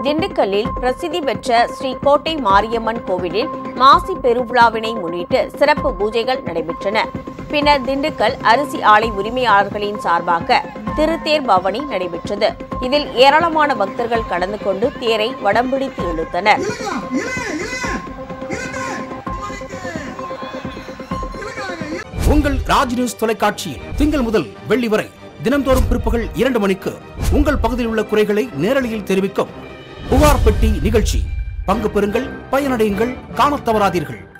திண்டுக்கல்லில் பிரசித்தி பெற்ற ஸ்ரீ கோட்டை மாரியம்மன் கோவிலில் மாசி பெருவிழாவினை முன்னிட்டு சிறப்பு பூஜைகள் நடைபெற்றன பின்னர் திண்டுக்கல் அரிசி ஆலை உரிமையாளர்களின் சார்பாக திருத்தேர் பவனி நடைபெற்றது இதில் ஏராளமான பக்தர்கள் கலந்து கொண்டு தேரை வடம்பிடித்து இழுத்தனர் உங்கள் ராஜ் நியூஸ் தொலைக்காட்சியில் திங்கள் முதல் வெள்ளி வரை தினம்தோறும் பிற்பகல் இரண்டு மணிக்கு உங்கள் பகுதியில் உள்ள குறைகளை நேரலையில் தெரிவிக்கும் புகார் பெட்டி நிகழ்ச்சி பங்கு பெறுங்கள் பயனடையுங்கள் காணத் தவறாதீர்கள்